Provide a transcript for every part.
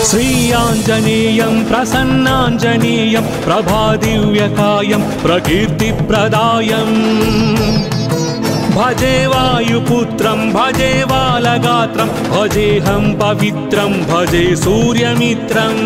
श्रीयाञ्जनेयं प्रसन्नाञ्जनेयं प्रभादिव्यकायं प्रकीर्तिप्रदायम् भजे वायुपुत्रं भजे बालगात्रं भजेऽहं पवित्रं भजे सूर्यमित्रम्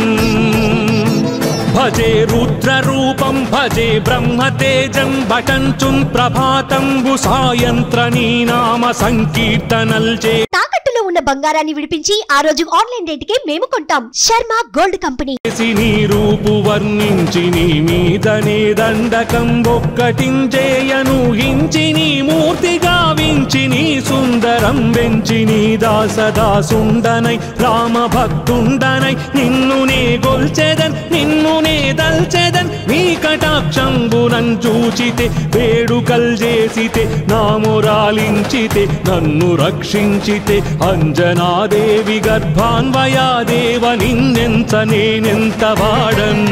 भजे रुद्ररूपं भजे ब्रह्मतेजं भटञ्चुं प्रभातं सायन्त्रनी नाम सङ्कीर्तनल्जे తాకట్టులో ఉన్న బంగారాన్ని విడిపించి ఆ రోజు ఆన్లైన్ రేటుకే మేము కొంటాం శర్మ గోల్డ్ కంపెనీ చేసి నీ రూపు వర్ణించి నీ మీదనే దండకం ఒక్కటించేయను హించి నీ మూర్తి గావించి నీ సుందరం వెంచి నీ దాసదాసుండనై రామ భక్తుండనై నిన్ను నే గొల్చెదన్ నిన్ను నే దల్చెదన్ నీ కటాక్షంబునం చూచితే వేడుకల్ చేసితే నామురాలించితే నన్ను రక్షించితే అంజనాదేవి గర్భాన్వయాదేవ నిన్నెంత నేనెంత వాడన్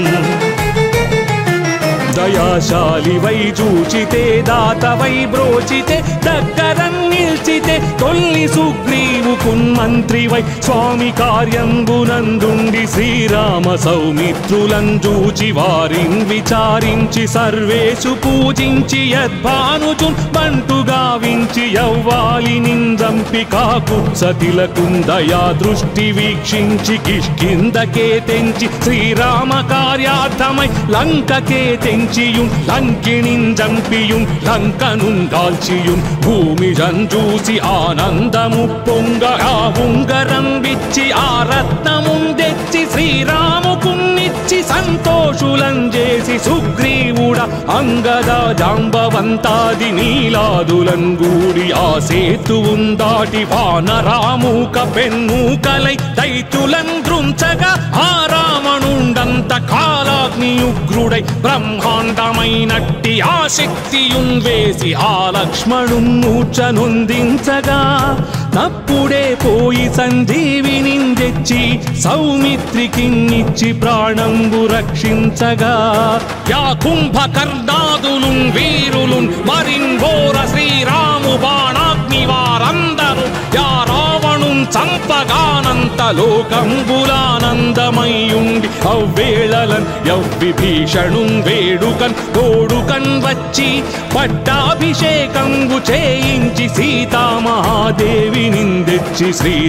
దయాశాలి వై చూచితే దాత వై బ్రోచితే దగ్గర నిల్చితే తొల్లి సుగ్రీవు కున్మంత్రి వై స్వామి కార్యంబునందుండి శ్రీరామ సౌమిత్రులం చూచి వారిన్ విచారించి సర్వేషు పూజించి యద్భానుజున్ బంటు గావించి యవ్వాలి నిందంపి కాకుత్సతిలకుందయా దృష్టి వీక్షించి కిష్కిందకే తెంచి శ్రీరామ కార్యార్థమై లంకకే తెంచియుం లంకిణిం జంపియుం లంకనుం దాల్చియుం భూమి జంజూసి ఆనందము పొంగ ఆ ఉంగరం విచ్చి ఆ రత్నముం తెచ్చి శ్రీరాముకున్నిచ్చి సంతోషులం చేసి సుగ్రీవుడ అంగద జాంబవంతాది నీలాదులం గూడి ఆ సేతువుం దాటి వానరామూక పెన్మూకలై దైత్యులం దృంచగా ఆ రావణుండంత కాలాగ్ని ఉగ్రుడై బ్రహ్మాండమైనట్టి ఆ శక్తియున్ వేసి ఆ లక్ష్మణున్ మూర్ఛనొందించగా తప్పుడే పోయి సంజీవిని తెచ్చి సౌమిత్రికిన్నిచ్చి ప్రాణంబు రక్షించగా యా కుంభకర్ణాదులు వీరులు మరింఘోర శ్రీరాము బాణాగ్ని వారందరూ యా రావణుం చంపగానంత లోకంబులానందమయ్యుండి అవ్వేళలన్ యవ్విభీషణుం వేడుకన్ తోడుకన్ వచ్చి పట్టాభిషేకంబు చేయించి సీతామహాదేవి నిందెచ్చి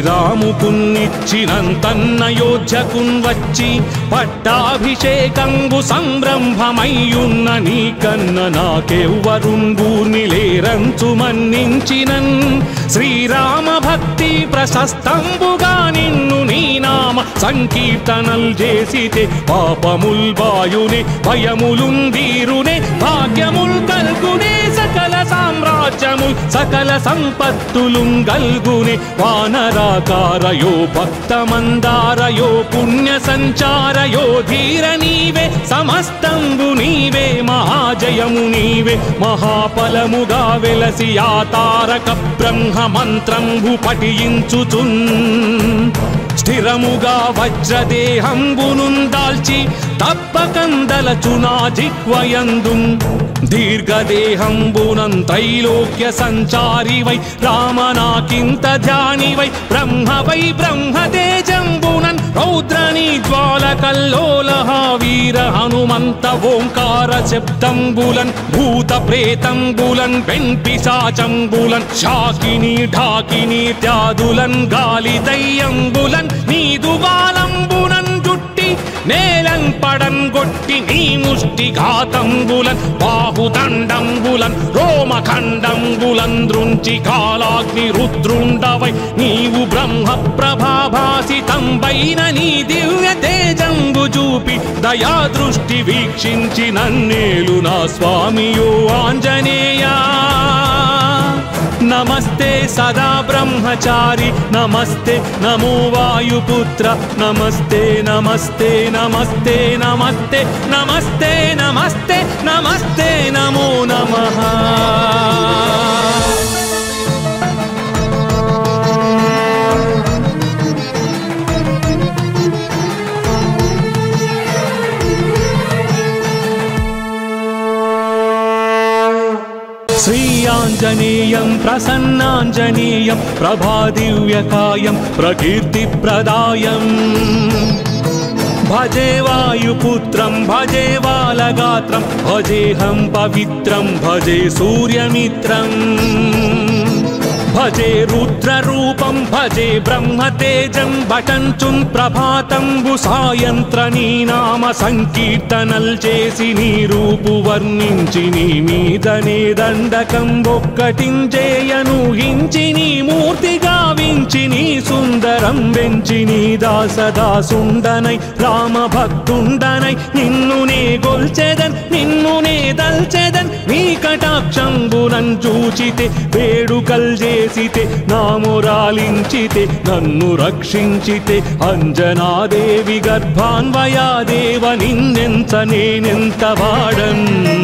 శ్రీరాముకున్నిచ్చినంతన్నయోధ్యకున్ వచ్చి పట్టాభిషేకంబు సంరంభమయ్యున్న నీ కన్న నాకెవ్వరుంగూర్ని లేరంచు మన్నించినన్ శ్రీరామ భక్తి ప్రశస్తంబుగా నిన్ను నీ నామ సంకీర్తనల్ చేసితే పాపముల్ బాయునే భయములుందీరునే భాగ్యముల్ కల్గునే సకల సామ్రాజ్యముల్ సకల సంపత్తులు గల్గునే వానరాకారయో భక్తమందారయో పుణ్య సంచారయో ధీర నీవే సమస్తంబు నీవే మహాజయము నీవే మహాఫలముగా వెలసి ఆ తారక బ్రహ్మ మంత్రంబు పఠించుచున్ స్థిరముగా వజ్రదేహంబును దాల్చి తప్పకందలచునా జిహ్వయందు దీర్ఘదేహంబునం త్రైలోక్య సంచారి వై రామనాకింత ధ్యాని వై బ్రహ్మ వై బ్రహ్మతేజంబునన్ రౌద్రని జ్వాల కల్లోల వీర హనుమంత ఓంకార శబ్దంబులన్ భూత ప్రేతంబులన్ వెంపిశాచంబులన్ శాకిని ఢాకిని త్యాదులన్ గాలి దయ్యంబులన్ నీదు బాలంబునన్ జుట్టి నేలం పడం గొట్టి నీ ముష్టి ఘాతంబులన్ బాహుదండంబులన్ రోమఖండంబులన్ దృంచి కాలాగ్ని రుద్రుండవై నీవు బ్రహ్మ ప్రభాభాసితంబైన నీ దివ్య తేజంబు చూపి దయా దృష్టి వీక్షించి నన్నేలు నా స్వామియో ఆంజనేయా నమస్తే సదా బ్రహ్మచారి నమస్తే నమో వాయుపుత్ర నమస్తే నమస్తే నమస్తే నమస్తే నమస్తే నమస్తే నమస్తే నమో నమః श्रीयाञ्जनेयं प्रसन्नाञ्जनेयं प्रभादिव्यकायं प्रकीर्तिप्रदायम् భజే వాయుపుత్రం భజే బాలగాత్రం భజేహం పవిత్రం భజే సూర్యమిత్రం భజే రుద్రరూపం భజే బ్రహ్మతేజం భటంచుం ప్రభాతంబు సాయంత్ర నీ నామ సంకీర్తనల్ చేసి నీ రూపు వర్ణించి నీ మీదనే దండకం ఒక్కటించేయను హించి నీ మూర్తి గావించి నీ సుందరం వెంచి నీ దాసదాసుండనై రామ భక్తుండనై నిన్ను నే గొల్చెదన్ నిన్ను నే దల్చెదన్ నీ కటాక్షంబునన్ చూచితే వేడుకల్ చేసితే నామురాలించితే నన్ను రక్షించితే అంజనాదేవి గర్భాన్వయాదేవ నిన్నెంత నేనెంత వాడన్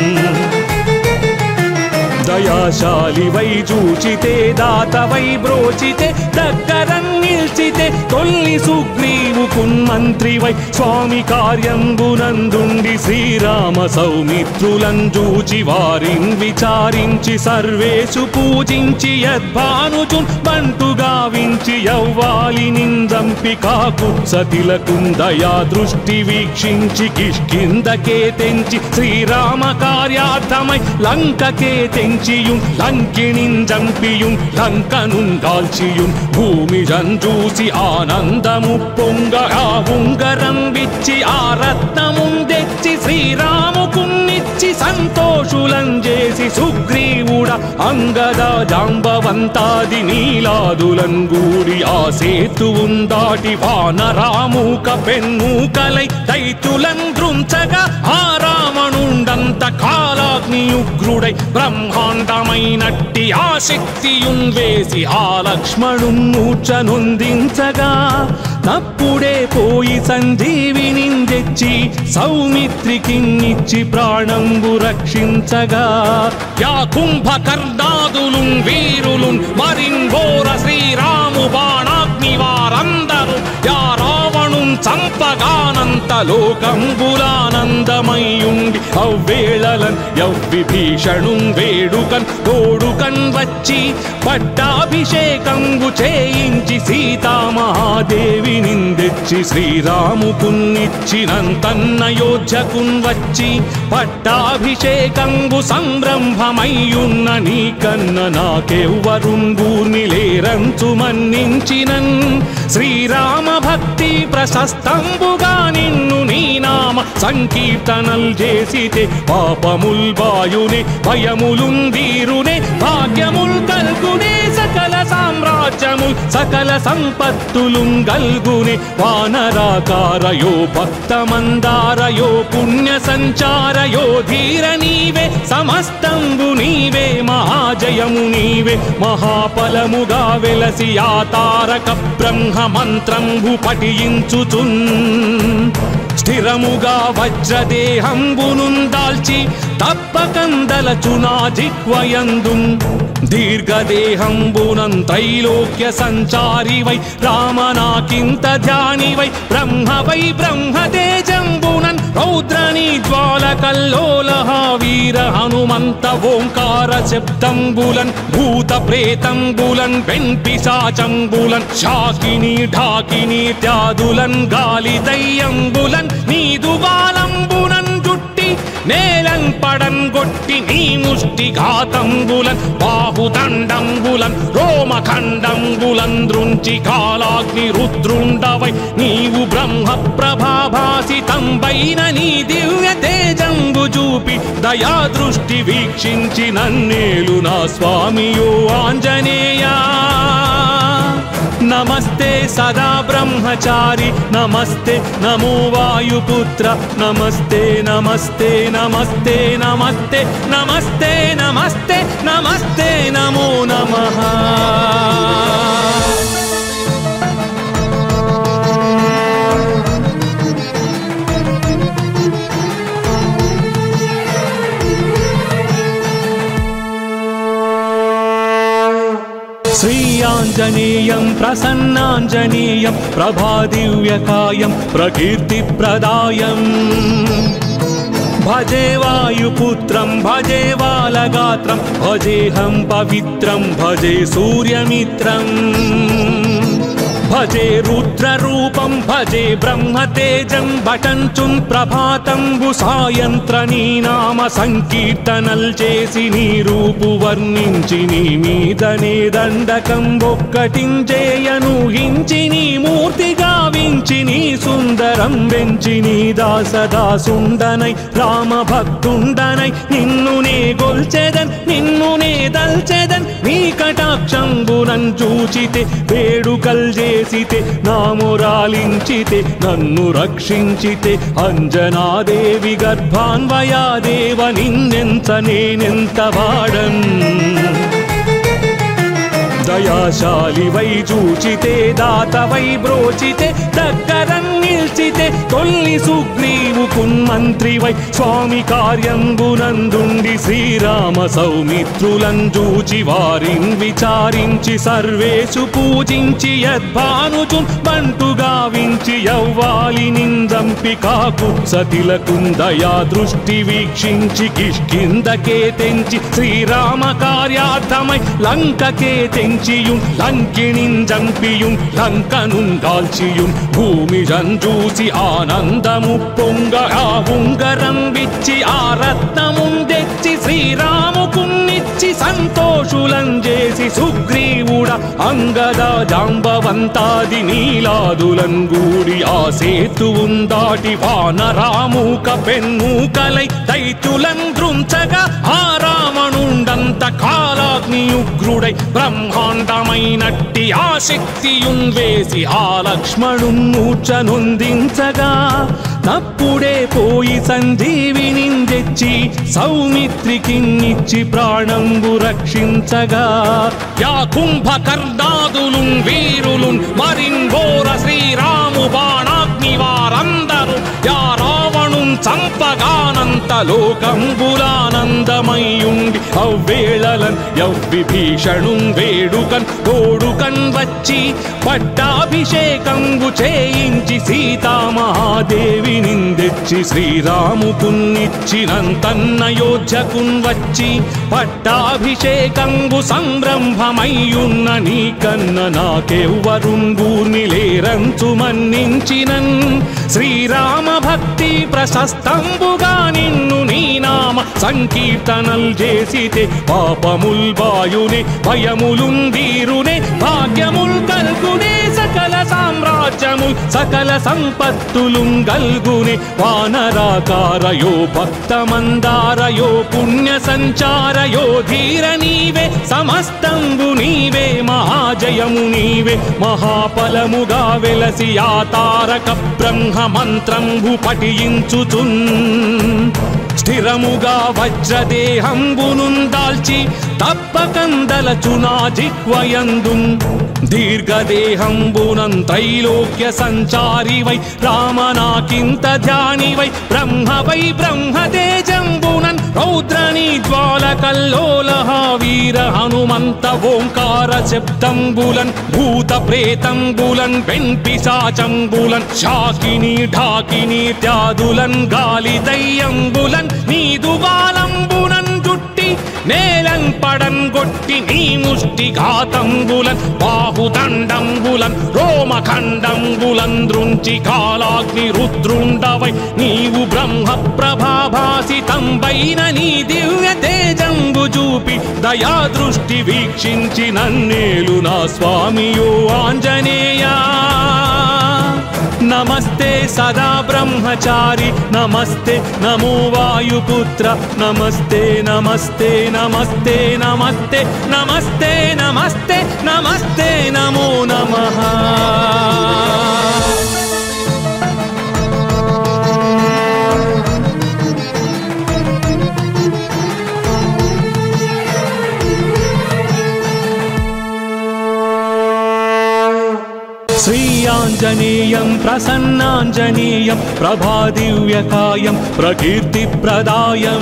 దయాశాలి వై చూచితే దాత వై బ్రోచితే దగ్గరం నిల్చితే తొల్లి సుగ్రీవు కున్మంత్రి వై స్వామి కార్యంబునందుండి శ్రీరామ సౌమిత్రులం చూచి వారిన్ విచారించి సర్వేషు పూజించి యద్భానుచున్ బంటు గావించి యవ్వాలి నిందంపి కాకుత్సతిలకుందయా దృష్టి వీక్షించి కిష్కిందకే తెంచి శ్రీరామ కార్యార్థమై లంకకే తెంచియుం లంకిణిన్ జంపియుం లంకనుం కాల్చియుం భూమి జంజూసి ఆనందము పొంగ ఆ ఉంగరం విచ్చి ఆ రత్నముం తెచ్చి శ్రీరాముకున్నిచ్చి సంతోషులం చేసి సుగ్రీవుడ అంగద జాంబవంతాది నీలాదులం గూడి ఆ సేతువుం దాటి వానరామూక పెన్మూకలై దైతులం దృంచగా ఆ రావణుండంత కాలాగ్నియుగ్రుడై బ్రహ్మాండమైనట్టి ఆ శక్తియున్ వేసి ఆ లక్ష్మణు మూర్ఛనొందించగా తప్పుడే పోయి సంజీవిని తెచ్చి సౌమిత్రికిన్నిచ్చి ప్రాణంబు రక్షించగా యా కుంభకర్ణాదులు వీరులు మరింఘోర శ్రీరాము బాణాగ్ని వారందరూ యా రావణు చంపగానంత లోకంబులానందమయ్యుండి అవ్వేళలన్ యవ్విభీషణు వేడుకన్ తోడుకన్ వచ్చి పట్టాభిషేకంబు చేయించి సీతామహాదేవి నిందెచ్చి శ్రీరాముకున్నిచ్చినంతన్నయోధ్యకున్ వచ్చి పట్టాభిషేకంబు సంరంభమయ్యున్న నీ కన్న నాకెవ్వరుంగూర్ని లేరంచు మన్నించినన్ శ్రీరామ భక్తి ప్రశస్తంబుగా నిన్ను నీ నామ సంకీర్తనల్ చేసితే పాపముల్ వాయునే భయములుందీరునే భాగ్యముల్ కల్గునే సకల సామ్రాజ్యముల్ సకల సంపత్తులు గల్గునే వానరాకారయో భక్తమందారయో పుణ్య సంచారయో ధీర నీవే సమస్తంబు నీవే మహాజయము నీవే మహాఫలముగా వెలసి ఆ తారక బ్రహ్మ మంత్రంబు పఠించుచున్ స్థిరముగా వజ్రదేహంబును దాల్చి తప్పకందలచునా జిహ్వయందు దీర్ఘదేహంబునం త్రైలోక్య సంచారి వై రామనాకింత ధ్యాని వై బ్రహ్మ వై బ్రహ్మతేజంబునన్ రౌద్రని జ్వాల కల్లోల వీర హనుమంత ఓంకార శబ్దంబులన్ భూత ప్రేతంబులన్ వెంపిశాచంబులన్ శాకిని ఢాకిని త్యాదులన్ గాలి దయ్యంబులన్ నీదు వాలంబునన్ జుట్టి నేలం పడన్ గొట్టి నీ ముష్టి ఘాతంబులన్ బాహుదండంబులన్ రోమఖండంబులన్ దృంచి కాలాగ్ని రుద్రుండవై నీవు బ్రహ్మ ప్రభాభాసితంబైన నీ దివ్య తేజంబు చూపి దయా దృష్టి వీక్షించి నన్నేలు నా స్వామియో ఆంజనేయా నమస్తే సదా బ్రహ్మచారి నమస్తే నమో వాయుపుత్ర నమస్తే నమస్తే నమస్తే నమస్తే నమస్తే నమస్తే నమస్తే నమో నమః శ్రీయాంజనేయం ప్రసన్నాంజనేయం ప్రభాదివ్యకాయం ప్రకీర్తిప్రదాయం భజే వాయుపుత్రం భజే బాలగాత్రం భజేహం పవిత్రం భజే సూర్యమిత్రం భజే రుద్రరూపం భజే బ్రహ్మతేజం భటంచుం ప్రభాతంబు సాయంత్ర నీ నామ సంకీర్తనల్ చేసి నీ రూపు వర్ణించి నీ మీదనే దండకం ఒక్కటించేయను హించి నీ మూర్తి గావించి నీ సుందరం వెంచి నీ దాసదాసుండనై రామ భక్తుండనై నిన్ను నే గొల్చెదన్ నిన్ను నే దల్చెదన్ నీ కటాక్షంబునన్ చూచితే వేడుకల్ చేసితే నామురాలించితే నన్ను రక్షించితే అంజనాదేవి గర్భాన్వయాదేవ నిన్నెంత నేనెంత వాడన్ దయాశాలి వై చూచితే దాతవై బ్రోచితే దగ్గరం నిల్చితే తొల్లి సుగ్రీవు కున్మంత్రి వై స్వామి కార్యంబునందుండి శ్రీరామ సౌమిత్రులం చూచి వారిన్ విచారించి సర్వేషు పూజించి యద్భానుచు బంటు గావించి యవ్వాలి నిందంపి కాకు సతిలకుందయా దృష్టి వీక్షించి కిష్కిందకే తెంచి శ్రీరామ కార్యార్థమై లంకకే తెంచియుం లంకిణిన్ జంపియుం లంకనుం కాల్చియుం భూమి జంజూసి ఆనందము పొంగ ఆ ఉంగరం విచ్చి ఆ రత్నముం తెచ్చి శ్రీరాముకున్నిచ్చి సంతోషులం చేసి సుగ్రీవుడ అంగద జాంబవంతాది నీలాదులం గూడి ఆ సేతువుం దాటి వానరామూక పెన్మూకలై దైత్యులం దృంచగా ఆ రావణుండంత కాలాగ్ని ఉగ్రుడై బ్రహ్మాండమైనట్టి ఆ శక్తియున్ వేసి ఆ లక్ష్మణు మూర్ఛనొందించగా తప్పుడే పోయి సంజీవిని తెచ్చి సౌమిత్రికిన్నిచ్చి ప్రాణంబు రక్షించగా యా కుంభకర్ణాదులు వీరులు మరింఘోర శ్రీరాము బాణాగ్ని వారందరూ యా రావణు చంపగానంత లోకంబులానందమయ్యుండి అవ్వేళలన్ యవ్విభీషణు వేడుకన్ తోడుకన్ వచ్చి పట్టాభిషేకంబు చేయించి సీతామహాదేవి నిందెచ్చి శ్రీరాముకున్నిచ్చినంతన్నయోధ్యకున్ వచ్చి పట్టాభిషేకంబు సంరంభమయ్యున్న నీ కన్న నాకెవ్వరుంగూర్ని లేరంచు మన్నించినన్ శ్రీరామ భక్తి ప్రశస్తంబుగా నిన్ను నీ నామ సంకీర్తనల్ చేసితే పాపముల్ వాయునే భయములుం వీరునే భాగ్యముల్ కల్గునే సకల సామ్రాజ్యముల్ సకల సంపత్తులుం గల్గునే వానరాకారయో భక్తమందారయో పుణ్య సంచారయో ధీర నీవే సమస్తంబు నీవే మహాజయము నీవే మహాఫలముగా వెలసి ఆ తారక బ్రహ్మ మంత్రంబు పఠించుచున్ స్థిరముగా వజ్రదేహంబును దాల్చి తప్పకందలచునా జిహ్వయందు దీర్ఘదేహంబునం త్రైలోక్య సంచారి వై రామనాకింత ధ్యాని వై బ్రహ్మ వై బ్రహ్మతేజంబునన్ రౌద్రని జ్వాల కల్లోల వీర హనుమంత ఓంకార శబ్దంబులన్ భూత ప్రేతంబులన్ వెంపిశాచంబులన్ శాకిని ఢాకిని త్యాదులన్ గాలి దయ్యంబులన్ నీదు గాలంబునన్ జుట్టి నేలం పడన్ గొట్టి నీ ముష్టి ఘాతంబులన్ బాహుదండంబులన్ రోమఖండంబులన్ దృంచి కాలాగ్ని రుద్రుండవై నీవు బ్రహ్మ ప్రభాభాసితంబైన నీ దివ్య తేజంబు చూపి దయా దృష్టి వీక్షించి నన్నేలు నా స్వామియో ఆంజనేయా నమస్తే సదా బ్రహ్మచారి నమస్తే నమో వాయుపుత్ర నమస్తే నమస్తే నమస్తే నమస్తే నమస్తే నమస్తే నమస్తే నమో నమః శ్రీయాంజనేయం ప్రసన్నాంజనేయం ప్రభాదివ్యకాయం ప్రకీర్తిప్రదాయం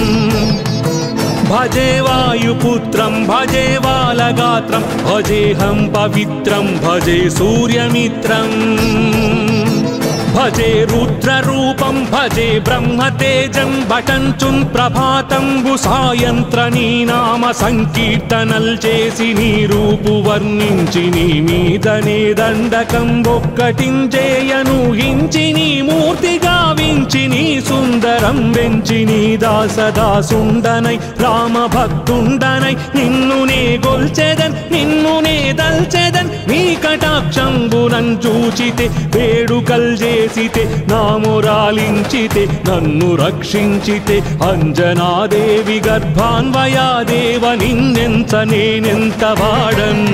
భజే వాయుపుత్రం భజే బాలగాత్రం భజేహం పవిత్రం భజే సూర్యమిత్రం భజే రుద్రరూపం భజే బ్రహ్మతేజం భటంచున్ ప్రభాతంబు సాయంత్ర నీ నామ సంకీర్తనల్ చేసి నీ రూపు వర్ణించి నీ మీదనే దండకం ఒక్కటించేయను హించి నీ మూర్తి గావించి నీ సుందరం వెంచి నీ దాసదాసుండనై రామ భక్తుండనై నిన్ను నే గొల్చెదన్ నిన్ను నే దల్చెదన్ నీ కటాక్షంబునం చూచితే వేడుకల్ చేసితే నామురాలించితే నన్ను రక్షించితే అంజనాదేవి గర్భాన్వయాదేవ నిన్నెంత నేనెంత వాడన్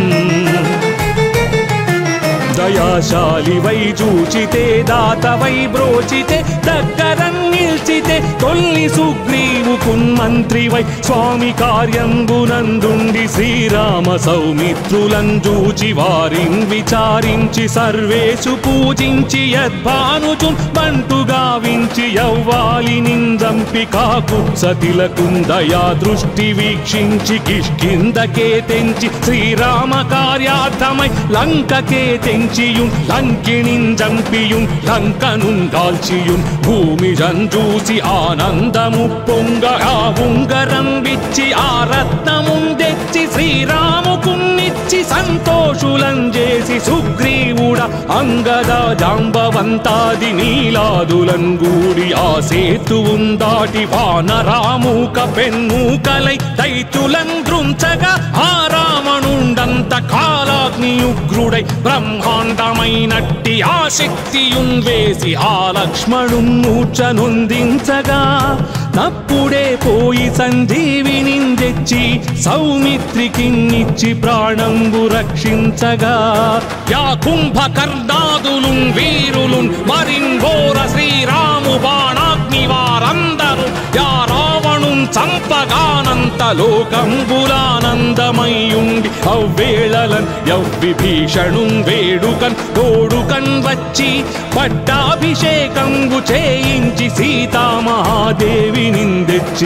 దయాశాలి వై చూచితే దాత వై బ్రోచితే దగ్గర నిల్చితే తొల్లి సుగ్రీవు కున్మంత్రి వై స్వామి కార్యంబునందుండి శ్రీరామ సౌమిత్రులను చూచి వారిన్ విచారించి సర్వేషు పూజించి యద్భానుచున్ బంటుగా వించి యవ్వాలి నిందంపి కాకుత్సతిలకుందయా దృష్టి వీక్షించి కిష్కిందకే తెంచి శ్రీరామ కార్యార్థమై లంకకే తెంచియున్ లంకిణిన్ జంపియున్ లంకనున్ దాల్చియున్ భూమి జంజూసి ఆనందము పొంగ ఆ ఉంగరం విచ్చి ఆ రత్నమున్ తెచ్చి శ్రీరాముకున్నిచ్చి సంతోషులం చేసి సుగ్రీవుడ అంగద జాంబవంతాది నీలాదులం గూడి ఆ సేతువున్ దాటి వానరామూక పెన్మూకలై దైత్యులం దృంచగా ఆ రావణుండంత కాలాగ్ని ఉగ్రుడై బ్రహ్మాండమైనట్టి ఆ శక్తియున్ వేసి ఆ లక్ష్మణున్ మూర్ఛనొందించగా తప్పుడే పోయి సంజీవిని తెచ్చి సౌమిత్రికిన్నిచ్చి ప్రాణంబు రక్షించగా యా కుంభకర్ణాదులు వీరులు మరింఘోర శ్రీరాము బాణాగ్ని వారందరూ యా రావణు చంపగానంత లోకంబులానందమయ్యుండి అవ్వేళలన్ యవ్విభీషణు వేడుకన్ తోడుకన్ వచ్చి పట్టాభిషేకంబు చేయించి సీతామహాదేవి నిందెచ్చి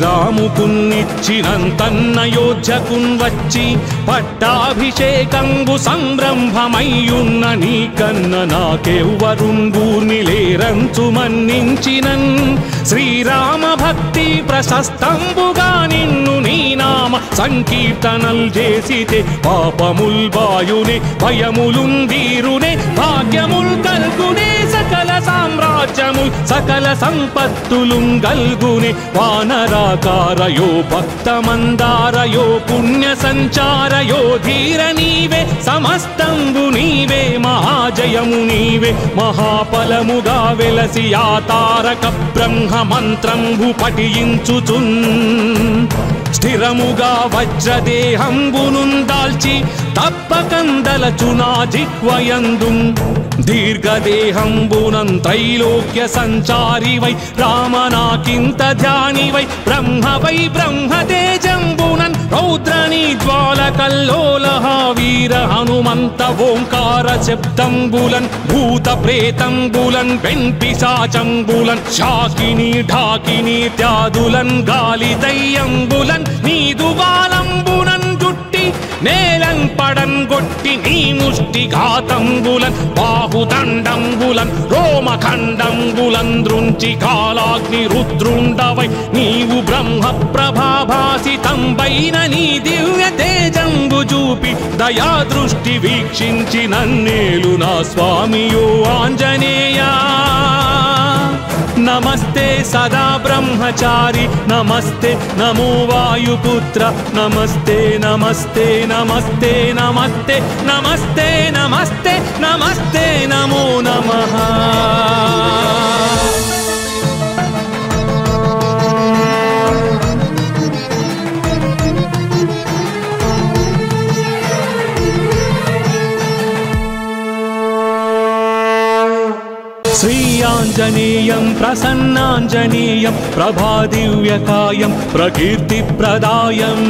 శ్రీరాముకున్నిచ్చినంతన్నయోధ్యకున్ వచ్చి పట్టాభిషేకంబు సంరంభమయ్యున్న నీ కన్న నాకెవ్వరుంగూర్ని లేరంచు మన్నించినన్ శ్రీరామ భక్తి ప్రశస్తంబుగా నిన్ను నీ నామ సంకీర్తనల్ చేసితే పాపముల్ బాయునే భయములున్ వీరునే భాగ్యముల్ కల్గునే సకల సామ్రాజ్యముల్ సకల సంపత్తులు గల్గునే వానరాకారయో భక్తమందారయో పుణ్య సంచారయో ధీర నీవే సమస్తంబు నీవే మహాజయము నీవే మహాఫలముగా వెలసి ఆ తారక బ్రహ్మ మంత్రంబు పఠించుచున్ స్థిరముగా వజ్రదేహంబును దాల్చి తప్పకందలచునా జిహ్వయందు దీర్ఘదేహంబునం త్రైలోక్య సంచారి వై రామనాకింత ధ్యాని వై బ్రహ్మ వై బ్రహ్మతేజంబునన్ రౌద్రని జ్వాల కల్లోలహ వీర హనుమంత ఓంకార శబ్దంబులన్ భూత ప్రేతంబులన్ వెంపిశాచంబులన్ శాకిని ఢాకిని త్యాదులన్ గాలి దయ్యంబులన్ నీదు బాలంబునన్ జుట్టి నేలం పడం గొట్టి నీ ముష్టి ఘాతంబులన్ బాహుదండంబులన్ రోమఖండంబులన్ దృంచి కాలాగ్ని రుద్రుండవై నీవు బ్రహ్మ ప్రభాభాసితంబైన నీ దివ్య తేజంబు చూపి దయా దృష్టి వీక్షించి నన్నేలు నా స్వామియో ఆంజనేయా నమస్తే సదా బ్రహ్మచారి నమస్తే నమో వాయుపుత్ర నమస్తే నమస్తే నమస్తే నమస్తే నమస్తే నమస్తే నమస్తే నమో నమః శ్రీయాంజనేయం ప్రసన్నాంజనేయం ప్రభాదివ్యకాయం ప్రకీర్తిప్రదాయం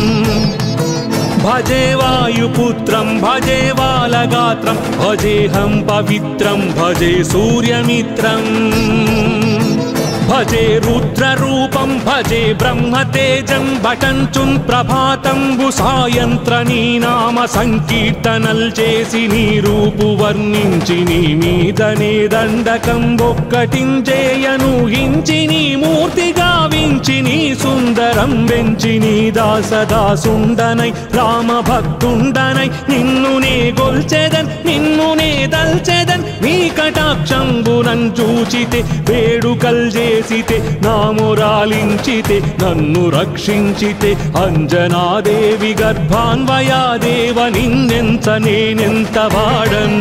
భజే వాయుపుత్రం భజే బాలగాత్రం భజేహం పవిత్రం భజే సూర్యమిత్రం భజే రుద్రరూపం భజే బ్రహ్మతేజం భటంచున్ ప్రభాతంబు సాయంత్ర నీ నామ సంకీర్తనల్ చేసి నీ రూపు వర్ణించి నీ మీదనే దండకం ఒక్కటించేయను హించి నీ మూర్తి గావించి నీ సుందరం వెంచి నీ దాసదాసుండనై రామ భక్తుండనై నిన్ను నే గొల్చెదన్ నిన్ను నే దల్చెదన్ నీ కటాక్షంబునం చూచితే వేడుకల్ చేసితే నామురాలించితే నన్ను రక్షించితే అంజనాదేవి గర్భాన్వయాదేవ నిన్నెంత నేనెంత వాడన్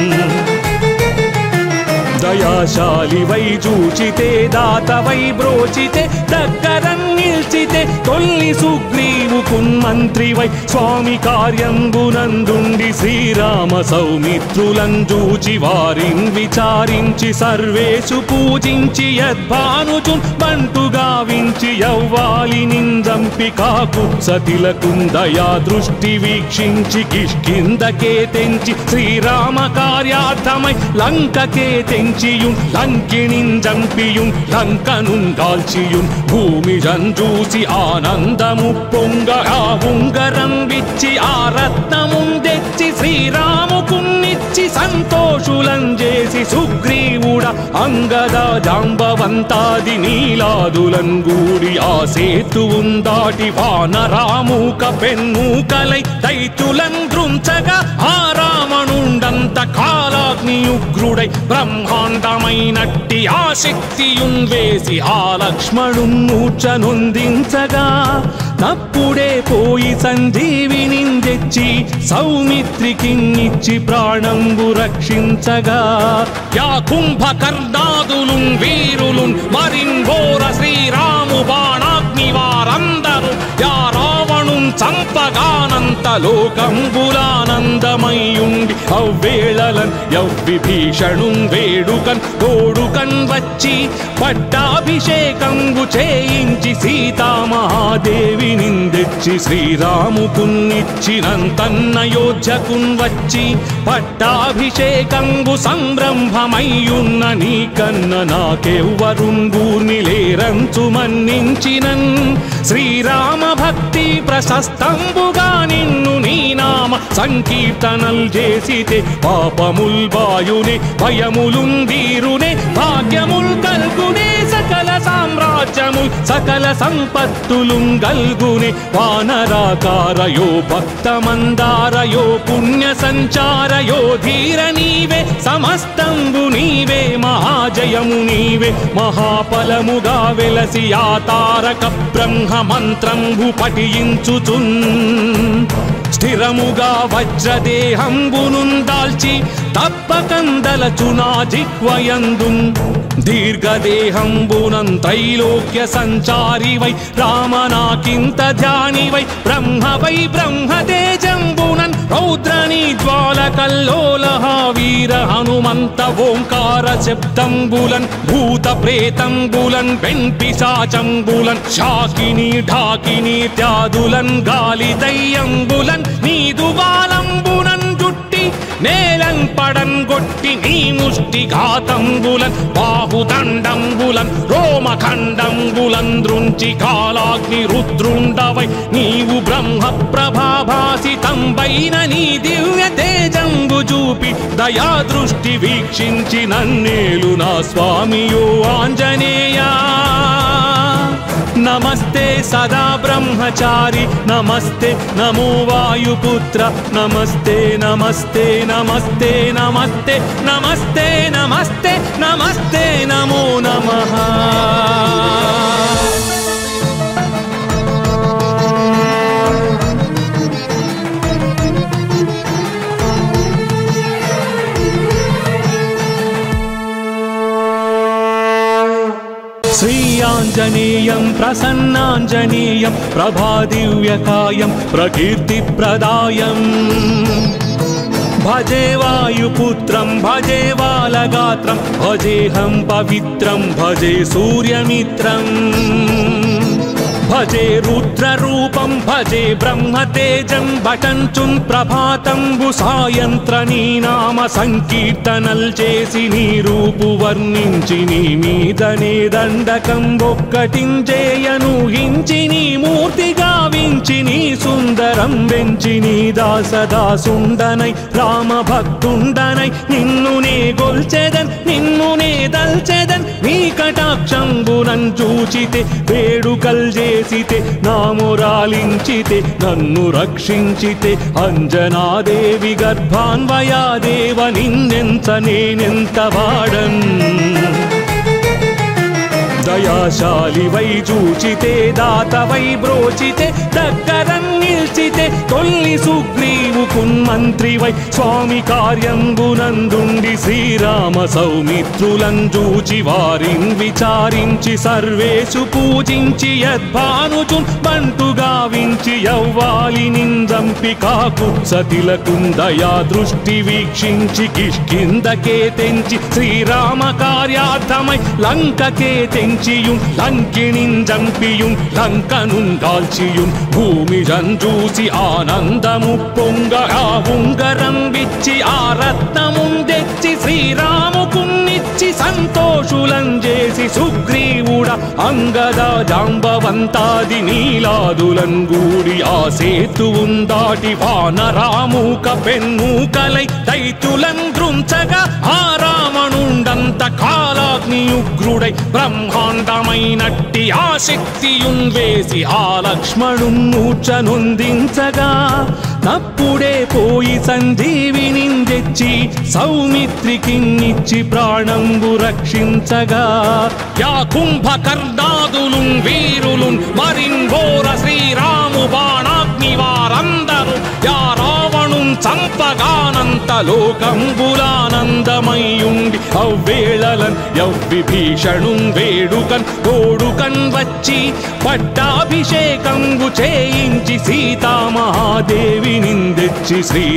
దయాశాలివై చూచితే దాతవై బ్రోచితే దగ్గరం నిల్చితే తొల్లి సుగ్రీవు కున్మంత్రివై స్వామి కార్యంబునందుండి శ్రీరామ సౌమిత్రులం చూచి వారిన్ విచారించి సర్వేషు పూజించి యద్భానుచు బంటుగా వించి యవ్వాలి నిందంపి కాకు సతిలకుందయా దృష్టి వీక్షించి కిష్కిందకే తెంచి శ్రీరామ కార్యార్థమై లంకకే తెంచియుం లంకిణిన్ జంపియుం లంకనుం దాల్చియుం భూమి జంజూసి ఆనందము పొంగ ఆ ఉంగరం విచ్చి ఆ రత్నముం తెచ్చి శ్రీరాముకున్నిచ్చి సంతోషులం చేసి సుగ్రీవుడ అంగద జాంబవంతాది నీలాదులం గూడి ఆ సేతువుం దాటి వానరామూక పెన్మూకలై దైత్యులం దృంచగా ఆ రావణుండంత కాలాగ్నియుగ్రుడై బ్రహ్మాండమైనట్టి ఆ శక్తియున్ వేసి ఆ లక్ష్మణున్ మూర్ఛనొందించగా తప్పుడే పోయి సంజీవిని తెచ్చి సౌమిత్రికిన్నిచ్చి ప్రాణంబు రక్షించగా యా కుంభకర్ణాదులు వీరులు మరింఘోర శ్రీరాము బాణాగ్ని వారందరూ యా రావణు చంపగానంత లోకంబులానందమయ్యుండి అవ్వేళలన్ యవ్విభీషణు వేడుకన్ తోడుకన్ వచ్చి పట్టాభిషేకంబు చేయించి సీతామహాదేవి నిందెచ్చి శ్రీరాముకున్నిచ్చినంతన్నయోధ్యకున్ వచ్చి పట్టాభిషేకంబు సంరంభమయ్యున్న నీ కన్న నాకెవ్వరుంగూర్ని లేరంచు మన్నించినన్ శ్రీరామ భక్తి ప్రశస్తంబుగా నిన్ను నీ నామ సంకీర్తనల్ చేసితే పాపముల్ బాయునే భయములుందీరునే భాగ్యముల్ కల్గునే సకల సామ్రాజ్యముల్ సకల సంపత్తులు గల్గునే వానరాకారయో భక్తమందారయో పుణ్య సంచారయో ధీర నీవే సమస్తంబు నీవే మహాజయము నీవే మహాఫలముగా వెలసి ఆ తారక బ్రహ్మ మంత్రంబు పఠించుచున్ స్థిరముగా వజ్రదేహంబునున్ దాల్చి తప్పకందలచునా జిహ్వయందు దీర్ఘదేహంబునం త్రైలోక్య సంచారివై రామనాకింత ధ్యానివై బ్రహ్మవై బ్రహ్మతేజంబునన్ రౌద్రని జ్వాల కల్లోలహ వీర హనుమంత ఓంకార శబ్దంబులన్ భూత ప్రేతంబులన్ వెంపిశాచంబులన్ శాకిని ఢాకిని త్యాదులన్ గాలి దయ్యంబులన్ నీదు బాలంబునన్ జుట్టి నేలన్ పడన్ గొట్టి నీ ముష్టి ఘాతంబులన్ బాహుదండంబులన్ రోమఖండంబులన్ దృంచి కాలాగ్ని రుద్రుండవై నీవు బ్రహ్మ ప్రభాభాసితంబైన నీ దివ్య తేజంబు చూపి దయా దృష్టి వీక్షించి నన్నేలు నా స్వామియో ఆంజనేయా నమస్తే సదా బ్రహ్మచారి నమస్తే నమో వాయుపుత్ర నమస్తే నమస్తే నమస్తే నమస్తే నమస్తే నమస్తే నమస్తే నమో నమః శ్రీయాంజనేయం ప్రసన్నాంజనేయం ప్రభాదివ్యకాయం ప్రకీర్తిప్రదాయం భజే వాయుపుత్రం భజే బాలగాత్రం భజేహం పవిత్రం భజే సూర్యమిత్రం భజే రుద్రరూపం భజే బ్రహ్మతేజం భటంచున్ ప్రభాతంబు సాయంత్ర నీ నామ సంకీర్తనల్ చేసి నీ రూపు వర్ణించి నీ మీదనే దండకం ఒక్కటించేయను హించి నీ మూర్తి గావించి నీ సుందరం వెంచి నీ దాసదాసుండనై రామ భక్తుండనై నిన్ను నే గొల్చెదన్ నిన్ను నే దల్చెదన్ నీ కటాక్షంబునన్ చూచితే వేడుకల్ చేసితే నామురాలించితే నన్ను రక్షించితే అంజనాదేవి గర్భాన్వయాదేవ నిన్నెంత నేనెంత వాడన్ దయాశాలి వై చూచితే దాత వై బ్రోచితే దగ్గర నిల్చితే తొల్లి సుగ్రీవు కున్మంత్రి వై స్వామి కార్యంబునందుండి శ్రీరామ సౌమిత్రులం చూచి వారిన్ విచారించి సర్వేషు పూజించి యద్భానుచున్ బంటు గావించి యవ్వాలి నిందంపి కాకుత్సతిలకుందయా దృష్టి వీక్షించి కిష్కిందకే తెంచి శ్రీరామ కార్యార్థమై లంకకే తెంచియుం లంకిణిం జంపియుం లంకనుం కాల్చియుం భూమి జంజూసి ఆనందము పొంగ ఆ ఉంగరం విచ్చి ఆ రత్నముం తెచ్చి శ్రీరాముకున్నిచ్చి సంతోషులం చేసి సుగ్రీవుడ అంగద జాంబవంతాది నీలాదులం గూడి ఆ సేతువుం దాటి వానరామూక పెన్మూకలై దైతులం దృంచగా ఆ రావణుండంత కాలాగ్ని ఉగ్రుడై బ్రహ్మాండమైనట్టి ఆ శక్తియున్ వేసి ఆ లక్ష్మణున్ మూర్ఛనొందించగా తప్పుడే పోయి సంజీవిని తెచ్చి సౌమిత్రికిన్నిచ్చి ప్రాణంబు రక్షించగా యా కుంభకర్ణాదులున్ వీరులున్ మరిన్ఘోర శ్రీరాము బాణాగ్ని వారందరూ యా రావణున్ చంపగానంత లోకంబులానందమయ్యుండి అవ్వేళలన్ యవ్విభీషణుం వేడుకన్ తోడుకన్ వచ్చి పట్టాభిషేకంబు చేయించి సీతామహాదేవి నిందెచ్చి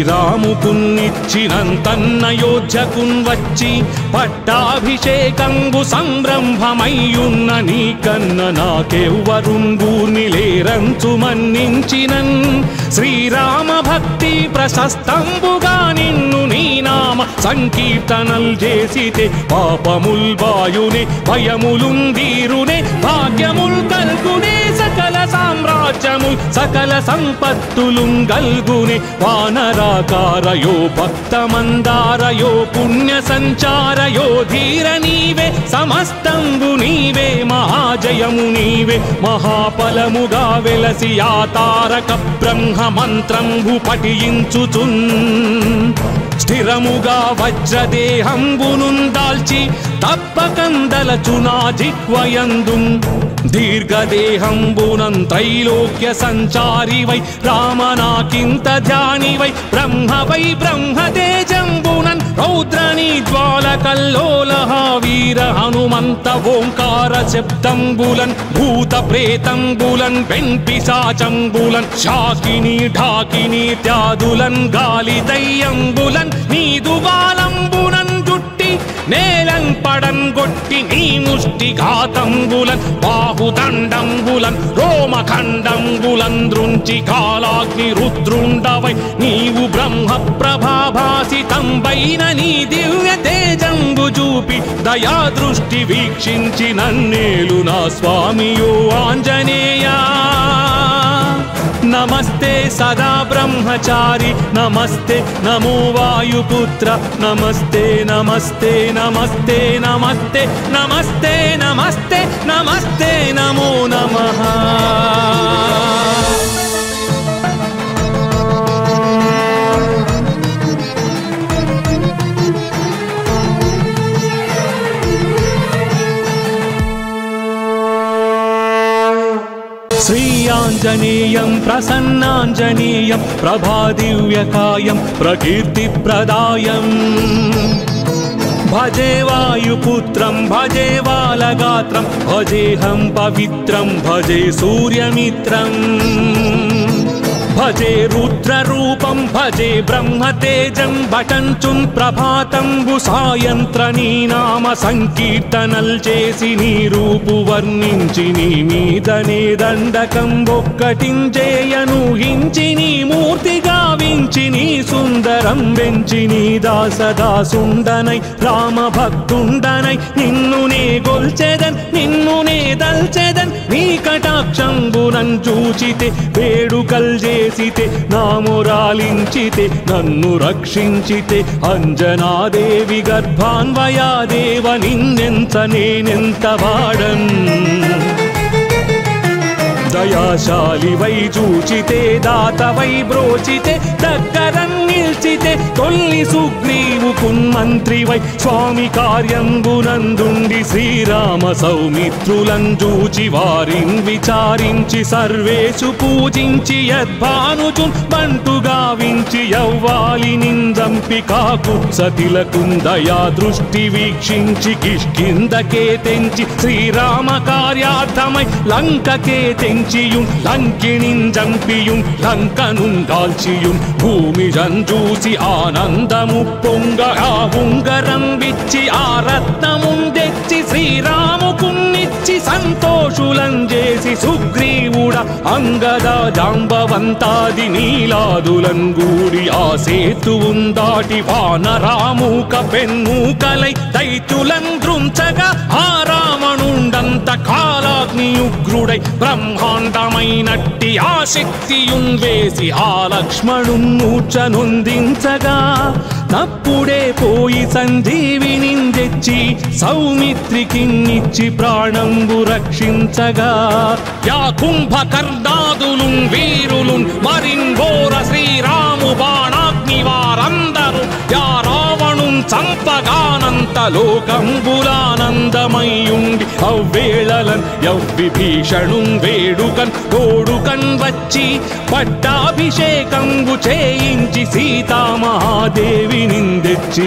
శ్రీరాముకున్నిచ్చినంతన్నయోధ్యకున్ వచ్చి పట్టాభిషేకంబు సంరంభమయ్యున్న నీ కన్న నాకెవ్వరుంగూర్ని లేరంచు మన్నించినన్ శ్రీరామ భక్తి ప్రశస్తంబుగా నిన్ను నీ నామ సంకీర్తనల్ చేసితే పాపముల్ బాయునే భయములుందీరునే భాగ్యముల్ కల్గునే సకల సామ్రాజ్యముల్ సకల సంపత్తులుం గల్గునే వానరాకారయో భక్తమందారయో పుణ్య సంచారయో ధీర నీవే సమస్తంబు నీవే మహాజయము నీవే మహాఫలముగా వెలసి ఆ తారక బ్రహ్మ మంత్రంబు పఠించుచున్ స్థిరముగా వజ్రదేహంబునుం దాల్చి తప్పకందలచునా జిహ్వయందు దీర్ఘదేహంబునం త్రైలోక్య సంచారి వై రామనాకింత ధ్యాని వై బ్రహ్మ వై బ్రహ్మతేజంబునన్ రౌద్రని జ్వాల కల్లోలహ వీర హనుమంత ఓంకార శబ్దంబులన్ భూత ప్రేతంబులన్ వెంపిశాచంబులన్ శాకిని ఢాకిని త్యాదులన్ గాలి దయ్యంబులన్ నీదు బాలంబునన్ జుట్టి నేలం పడం గొట్టి నీ ముష్టి ఘాతంబులన్ బాహుదండంబులన్ రోమఖండంబులన్ దృంచి కాలాగ్ని రుద్రుండవై నీవు బ్రహ్మ ప్రభాభాసితంబైన నీ దివ్య తేజంబు చూపి దయా దృష్టి వీక్షించి నన్నేలు నా స్వామియో ఆంజనేయా నమస్తే సదా బ్రహ్మచారి నమస్తే నమో వాయుపుత్ర నమస్తే నమస్తే నమస్తే నమస్తే నమస్తే నమస్తే నమస్తే నమో నమః శ్రీయాంజనేయం ప్రసన్నాంజనేయం ప్రభాదివ్యకాయం ప్రకీర్తిప్రదాయం భజే వాయుపుత్రం భజే బాలగాత్రం భజేహం పవిత్రం భజే సూర్యమిత్రం భజే రుద్రరూపం భజే బ్రహ్మతేజం భటంచున్ ప్రభాతంబు సాయంత్ర నీ నామ సంకీర్తనల్ చేసి నీ రూపు వర్ణించి నీ మీదనే దండకం ఒక్కటించేయను హించి నీ మూర్తి గావించి నీ సుందరం వెంచి నీ దాసదాసుండనై రామ భక్తుండనై నిన్ను నే గొల్చెదన్ నిన్ను నే దల్చెదన్ నీ కటాక్షంబునం చూచితే వేడుకల్ చేసితే నామురాలించితే నన్ను రక్షించితే అంజనాదేవి గర్భాన్వయాదేవ నిన్నెంత నేనెంత వాడన్ దయాశాలి వై చూచితే దాతవై బ్రోచితే దగ్గర నిల్చితే తొల్లి సుగ్రీవు కున్మంత్రి వై స్వామి కార్యంబునందుండి శ్రీరామ సౌమిత్రులం చూచి వారిన్ విచారించి సర్వేషు పూజించి యద్భానుజున్ బంటు గావించి యవ్వాలి నిందంపి కాకు సతిలకుందయా దృష్టి వీక్షించి కిష్కిందకే తెంచి శ్రీరామ కార్యార్థమై లంకకే తెంచియుం లంకిణిం జంపియుం లంకనుం దాల్చియుం భూమి జంజూసి ఆనందము పొంగ ఆ ఉంగరం విచ్చి ఆ రత్నముం తెచ్చి శ్రీరాముకున్నిచ్చి సంతోషులం చేసి సుగ్రీవుడ అంగద జాంబవంతాది నీలాదులం గూడి ఆ సేతువుం దాటి వానరామూక పెన్మూకలై దైత్యులం దృంచగా ఆ రావణుండంత కాలాగ్ని ఉగ్రుడై బ్రహ్మాండమైనట్టి ఆ శక్తియున్ వేసి ఆ లక్ష్మణున్ మూర్ఛనొందించగా తప్పుడే పోయి సంజీవిని తెచ్చి సౌమిత్రికిన్నిచ్చి ప్రాణంబు రక్షించగా యా కుంభకర్ణాదులు వీరులు మరింఘోర శ్రీరాము బాణాగ్ని వారందరూ యా రావణుం చంపగానంత లోకంబులానందమయ్యుండి అవ్వేళలన్ యవ్విభీషణుం వేడుకన్ ఓడుకన్ వచ్చి పట్టాభిషేకంబు చేయించి సీతామహాదేవి నిందెచ్చి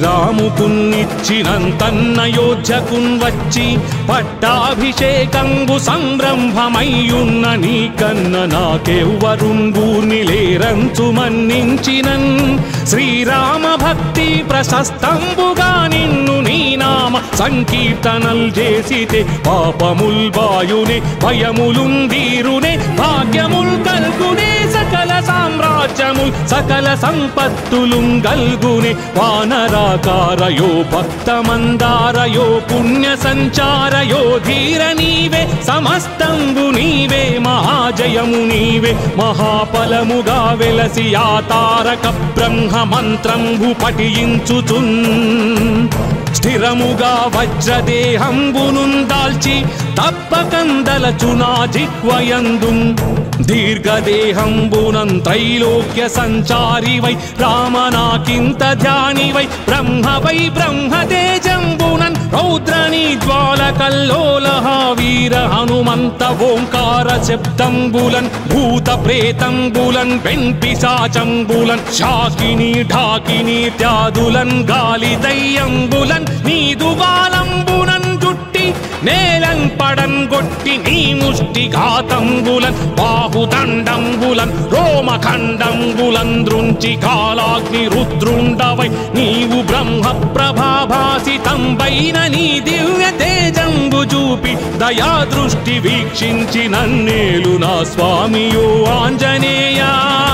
శ్రీరాముకున్నిచ్చినంతన్నయోధ్యకున్ వచ్చి పట్టాభిషేకంబు సంరంభమయ్యున్న నీ కన్న నాకెవ్వరుంగూర్ని లేరంచు మన్నించినన్ శ్రీరామ భక్తి ప్రశస్తంబుగా నిన్ను నీ నామ సంకీర్తనల్ చేసితే పాపముల్ బాయునే భయములుందీరునే భాగ్యముల్ కల్గునే సకల సామ్రాజ్యముల్ సకల సంపత్తులు గల్గునే వానరాకారయో భక్తమందారయో పుణ్య సంచారయో ధీర నీవే సమస్తంబు నీవే మహాజయము నీవే మహాఫలముగా వెలసి ఆ తారక బ్రహ్మ మంత్రంబు పఠించుచున్ స్థిరముగా వజ్రదేహంబును దాల్చి తప్పకందలచునా జిహ్వయందు దీర్ఘదేహంబునం త్రైలోక్య సంచారి వై రామనాకింత ధ్యాని వై బ్రహ్మ వై బ్రహ్మతేజంబునన్ రౌద్రని జ్వాల కల్లోల వీర హనుమంత ఓంకార శబ్దంబులన్ భూత ప్రేతంబులన్ వెంపిశాచంబులన్ శాకిని ఢాకిని త్యాదులన్ గాలి దయ్యంబులన్ నీదు బాలంబునన్ జుట్టి నేలం పడన్ గొట్టి నీ ముష్టి ఘాతంబులన్ బాహుదండంబులన్ రోమఖండంబులన్ దృంచి కాలాగ్ని రుద్రుండవై నీవు బ్రహ్మ ప్రభాభాసితంబైన నీ దివ్య తేజంబు చూపి దయా దృష్టి వీక్షించి నన్నేలు నా స్వామియో ఆంజనేయా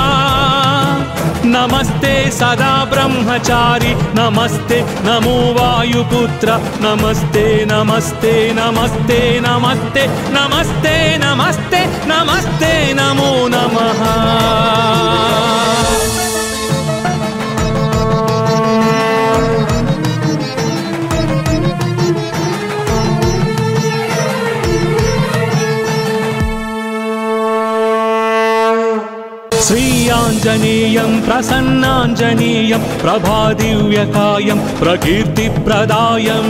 నమస్తే సదా బ్రహ్మచారి నమస్తే నమో వాయుపుత్ర నమస్తే నమస్తే నమస్తే నమస్తే నమస్తే నమస్తే నమస్తే నమో నమః శ్రీయాంజనేయం ప్రసన్నాంజనేయం ప్రభాదివ్యకాయం ప్రకీర్తిప్రదాయం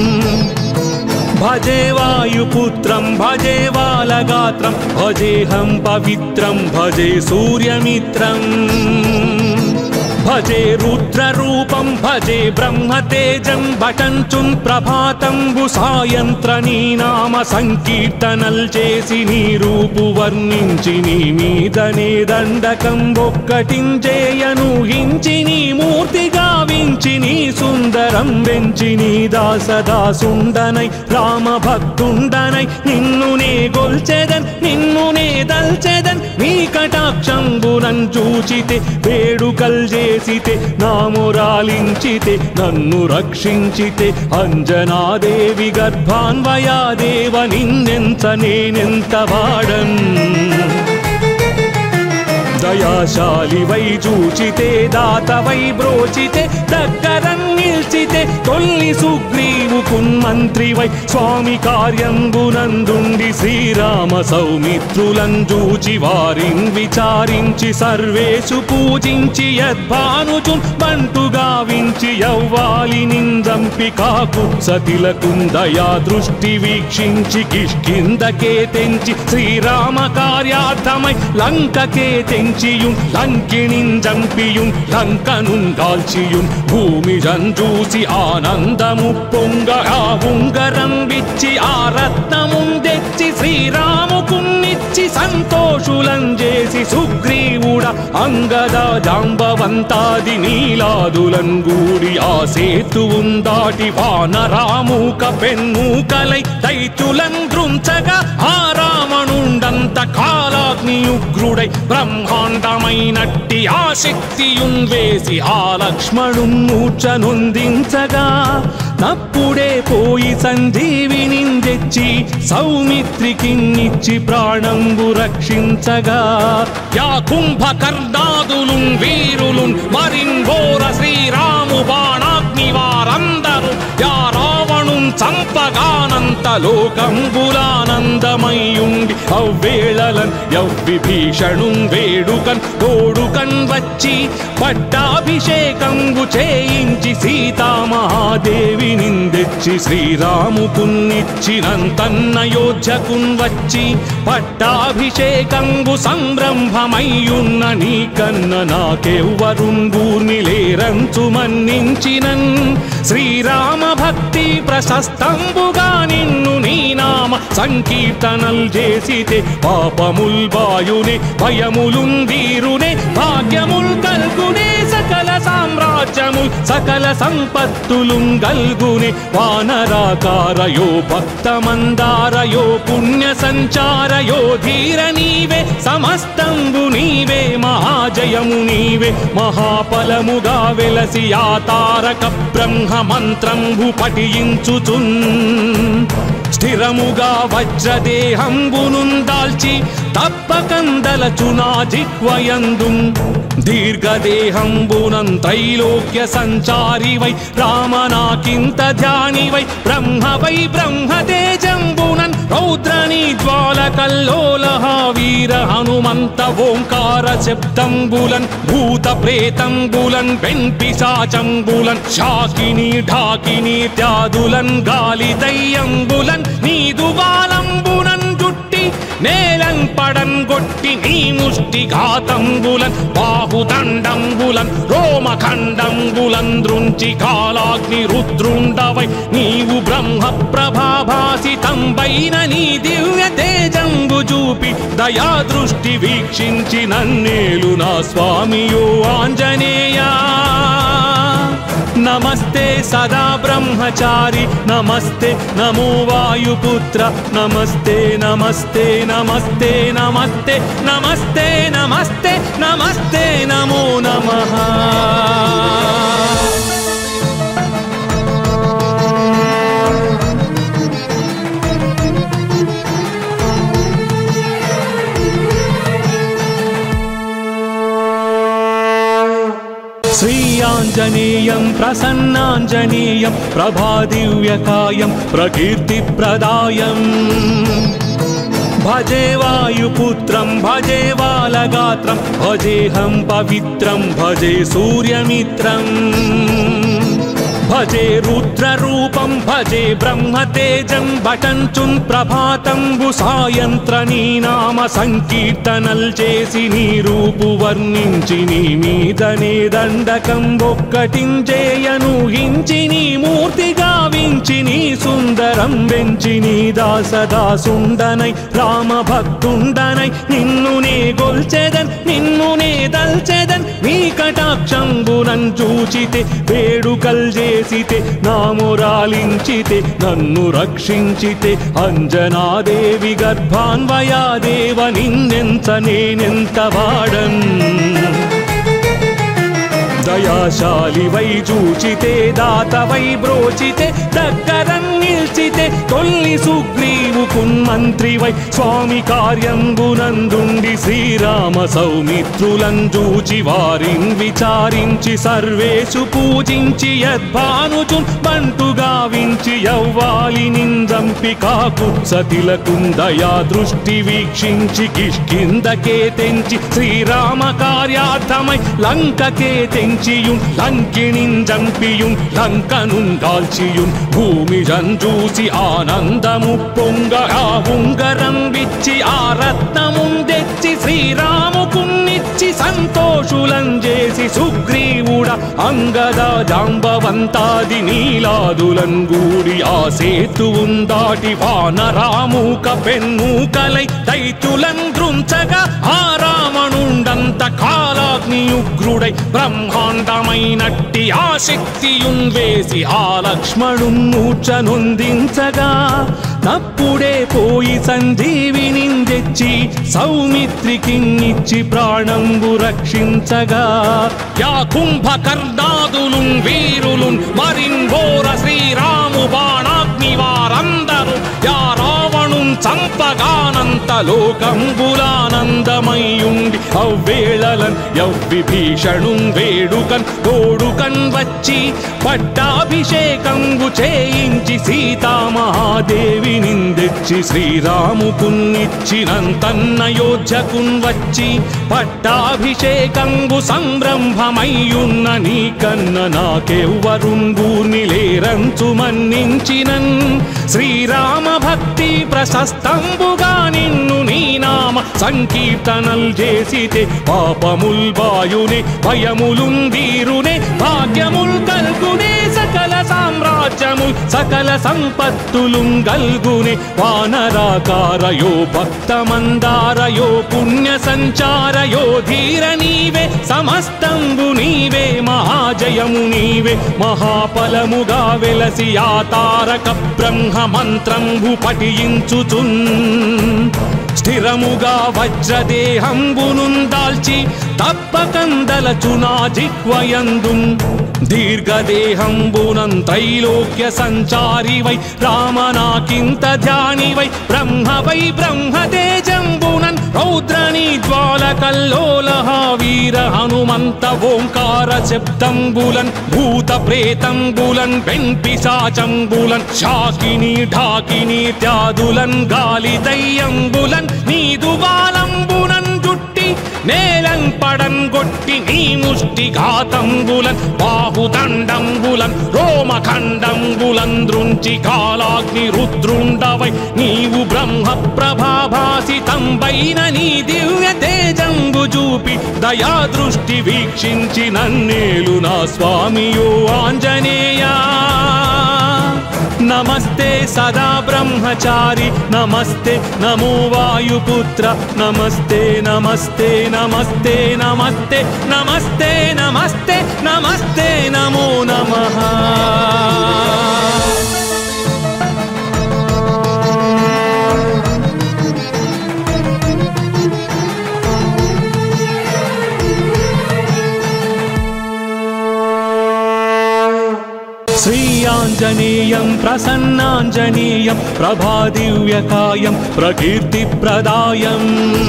భజే వాయుపుత్రం భజే బాలగాత్రం భజేహం పవిత్రం భజే సూర్యమిత్రం భజే రుద్రరూపం భజే బ్రహ్మతేజం భటంచున్ ప్రభాతంబు సాయంత్ర నీ నామ సంకీర్తనల్ చేసి నీ రూపు వర్ణించి నీ మీదనే దండకం ఒక్కటించేయను హించి నీ మూర్తి గావించి నీ సుందరం వెంచి నీ దాసదాసుండనై రామ భక్తుండనై నిన్ను నే గొల్చెదన్ నిన్ను నే దల్చెదన్ నీ కటాక్షంబునన్ చూచితే వేడుకల్ చేసితే నామురాలించితే నన్ను రక్షించితే అంజనాదేవి గర్భాన్వయాదేవ నిన్నెంత నేనెంత వాడన్ దయాశాలివై చూచితే దాతవై బ్రోచితే దగ్గరం నిల్చితే తొల్లి సుగ్రీవుకున్ మంత్రివై స్వామి కార్యంబునందుండి శ్రీరామ సౌమిత్రులం చూచి వారిన్ విచారించి సర్వేషు పూజించి యద్భానుచున్ బంటుగా వించి యవ్వాలి నిందంపి కాకు సతిలకుందయా దృష్టి వీక్షించి కిష్కిందకే తెంచి శ్రీరామ కార్యార్థమై లంకకే తెంచియుం లంకిణిన్ జంపియుం లంకనుం కాల్చియుం భూమి జంజూసి ఆనందము పొంగ ఆ ఉంగరం విచ్చి ఆ రత్నముం తెచ్చి శ్రీరాముకున్నిచ్చి సంతోషులం చేసి సుగ్రీవుడ అంగద జాంబవంతాది నీలాదులం గూడి ఆ సేతువుం దాటి వానరామూక పెన్మూకలై దైత్యులం దృంచగా ఆ రావణుండంత కాలాగ్ని ఉగ్రుడై బ్రహ్మాండమైనట్టి ఆ శక్తియున్ వేసి ఆ లక్ష్మణు మూర్ఛనొందించగా తప్పుడే పోయి సంజీవిని తెచ్చి సౌమిత్రికిన్నిచ్చి ప్రాణంబు రక్షించగా యా కుంభకర్ణాదులు వీరులు మరింఘోర శ్రీరాము బాణాగ్ని వారందరూ యా రావణు చంపగానంత లోకంబులానందమయ్యుండి అవ్వేళలన్ యవ్విభీషణు వేడుకన్ తోడుకన్ వచ్చి పట్టాభిషేకంబు చేయించి సీతామహాదేవి నిందెచ్చి శ్రీరాముకున్నిచ్చినంతన్నయోధ్యకున్ వచ్చి పట్టాభిషేకంబు సంరంభమయ్యున్న నీ కన్న నాకెవ్వరుంగూర్ని లేరంచు మన్నించినన్ శ్రీరామ భక్తి ప్రశస్తంబుగా నిన్ను నీ నామ సంకీర్తనల్ చేసితే పాపముల్ బాయునే భయములుం వీరునే భాగ్యముల్ కల్గునే సకల సామ్రాజ్యముల్ సకల సంపత్తులుం గల్గునే వానరాకారయో భక్తమందారయో పుణ్య సంచారయో ధీర నీవే సమస్తంబు నీవే మహాజయము నీవే మహాఫలముగా వెలసి ఆ తారక బ్రహ్మ మంత్రంబు పఠించుచున్ స్థిరముగా వజ్రదేహంబునుం దాల్చి తప్పకందలచునా జిహ్వయందు దీర్ఘదేహంబునం త్రైలోక్య సంచారివై రామనాకింత ధ్యానివై బ్రహ్మవై బ్రహ్మతేజంబునన్ రౌద్రని జ్వాలకల్లోల వీర హనుమంత ఓంకార శబ్దంబులన్ భూత ప్రేతంబులన్ వెంపిశాచంబులన్ శాకిని ఢాకిని త్యాదులన్ గాలి దయ్యంబులన్ నీదు వాలంబునన్ జుట్టి నేలం పడన్ గొట్టి నీ ముష్టి ఘాతంబులన్ బాహుదండంబులన్ రోమఖండంబులన్ దృంచి కాలాగ్ని రుద్రుండవై నీవు బ్రహ్మ ప్రభాభాసితంబైన నీ దివ్య తేజంబు చూపి దయా దృష్టి వీక్షించి నన్నేలు నా స్వామియో ఆంజనేయా నమస్తే సదా బ్రహ్మచారి నమస్తే నమో వాయుపుత్ర నమస్తే నమస్తే నమస్తే నమస్తే నమస్తే నమస్తే నమస్తే నమో నమః శ్రీయాంజనేయం ప్రసన్నాంజనేయం ప్రభాదివ్యకాయం ప్రకీర్తిప్రదాయం భజే వాయుపుత్రం భజే బాలగాత్రం భజేహం పవిత్రం భజే సూర్యమిత్రం భజే రుద్రరూపం భజే బ్రహ్మతేజం భటంచున్ ప్రభాతంబు సాయంత్ర నీ నామ సంకీర్తనల్ చేసి నీ రూపు వర్ణించి నీ మీదనే దండకం ఒక్కటించేయను హించి నీ మూర్తి గావించి నీ సుందరం వెంచి నీ దాసదాసుండనై రామ భక్తుండనై నిన్ను నే గొల్చెదన్ నిన్ను నే దల్చెదన్ నీ కటాక్షంబునం చూచితే వేడుకల్ చేసితే నామురాలించితే నన్ను రక్షించితే అంజనాదేవి గర్భాన్వయాదేవ నిన్నెంత నేనెంత వాడన్ దయాశాలి వై చూచితే దాత వై బ్రోచితే దగ్గర నిల్చితే తొల్లి సుగ్రీవు కున్మంత్రి వై స్వామి కార్యంబునందుండి శ్రీరామ సౌమిత్రులం చూచి వారిన్ విచారించి సర్వేషు పూజించి యద్భానుచున్ బంటుగా వించి యవ్వాలి నిందంపి కాకుత్సతిలకుందయా దృష్టి వీక్షించి కిష్కిందకే తెంచి శ్రీరామ కార్యార్థమై లంకకే తెంచియున్ లంకిణిన్ జంపియున్ లంకనున్ దాల్చియున్ భూమి జంజూసి ఆనందము పొంగ ఆ ఉంగరం విచ్చి ఆ రత్నమున్ తెచ్చి శ్రీరాముకున్నిచ్చి సంతోషులం చేసి సుగ్రీవుడ అంగద జాంబవంతాది నీలాదులం గూడి ఆ సేతువున్ దాటి వానరామూక పెన్మూకలై దైత్యులం దృంచగా ఆ రావణుండంత కాలాగ్ని ఉగ్రుడై బ్రహ్మాండమైనట్టి ఆ శక్తియున్ వేసి ఆ లక్ష్మణున్ మూర్ఛనొందించగా తప్పుడే పోయి సంజీవిని తెచ్చి సౌమిత్రికిన్నిచ్చి ప్రాణంబు రక్షించగా యా కుంభకర్ణాదులు వీరులు మరిన్ఘోర శ్రీరాము బాణాగ్ని వారందరూ యా రావణుం చంపగానంత లోకంబులానందమయ్యుండి అవ్వేళలన్ యవ్విభీషణుం వేడుకన్ తోడుకన్ వచ్చి పట్టాభిషేకంబు చేయించి సీతామహాదేవి నిందెచ్చి శ్రీరాముకున్నిచ్చినంతన్నయోధ్యకున్ వచ్చి పట్టాభిషేకంబు సంరంభమయ్యున్న నీ కన్న నాకెవ్వరుంగూర్ని లేరంచు మన్నించినన్ శ్రీరామ భక్తి ప్రశస్తంబుగా నిన్ను నీ నామ సంకీర్తనల్ చేసితే పాపముల్ వాయునే భయములుందీరునే భాగ్యముల్ కల్గునే సకల సామ్రాజ్యముల్ సకల సంపత్తులు గల్గునే వానరాకారయో భక్తమందారయో పుణ్య సంచారయో ధీర నీవే సమస్తంబు నీవే మహాజయము నీవే మహాఫలముగా వెలసి ఆ తారక బ్రహ్మ మంత్రంబు పఠించుచున్ స్థిరముగా వజ్రదేహంబును దాల్చి తప్పకందలచు నా జిహ్వయందు దీర్ఘదేహంబునం త్రైలోక్య సంచారి వై రామనాకింత ధ్యాని వై బ్రహ్మ వై బ్రహ్మతేజంబునన్ రౌద్రని జ్వాల కల్లోలహ వీర హనుమంత ఓంకార శబ్దంబులన్ భూత ప్రేతంబులన్ వెంపిశాచంబులన్ శాకిని ఢాకిని త్యాదులన్ గాలి దయ్యంబులన్ నీదు బాలంబునన్ జుట్టి నేలం పడం గొట్టి నీ ముష్టి ఘాతంబులన్ బాహుదండంబులన్ రోమఖండంబులన్ దృంచి కాలాగ్ని రుద్రుండవై నీవు బ్రహ్మ ప్రభాభాసితంబైన నీ దివ్య తేజంబు చూపి దయా దృష్టి వీక్షించి నన్నేలు నా స్వామియో ఆంజనేయా నమస్తే సదా బ్రహ్మచారి నమస్తే నమో వాయుపుత్ర నమస్తే నమస్తే నమస్తే నమస్తే నమస్తే నమస్తే నమస్తే నమో నమః శ్రీయాంజనేయం ప్రసన్నాంజనేయం ప్రభాదివ్యకాయం ప్రకీర్తిప్రదాయం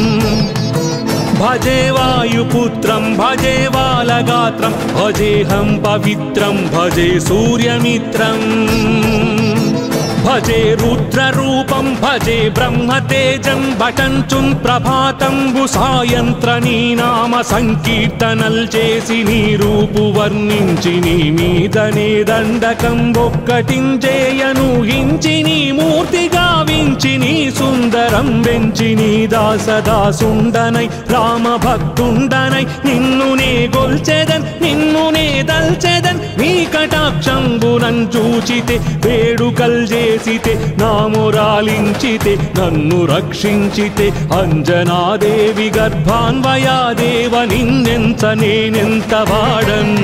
భజే వాయుపుత్రం భజే బాలగాత్రం భజేహం పవిత్రం భజే సూర్యమిత్రం భజే రుద్రరూపం భజే బ్రహ్మతేజం భటంచున్ ప్రభాతంబు సాయంత్ర నీ నామ సంకీర్తనల్ చేసి నీ రూపు వర్ణించి నీ మీదనే దండకం ఒక్కటించేయను హించి నీ మూర్తి గావించి నీ సుందరం వెంచి నీ దాసదాసుండనై రామ భక్తుండనై నిన్ను నే గొల్చెదన్ నిన్ను నే దల్చెదన్ నీ కటాక్షంబునం చూచితే వేడుకల్ చేసితే నామురాలించితే నన్ను రక్షించితే అంజనాదేవి గర్భాన్వయాదేవ నిన్నెంత నేనెంత వాడన్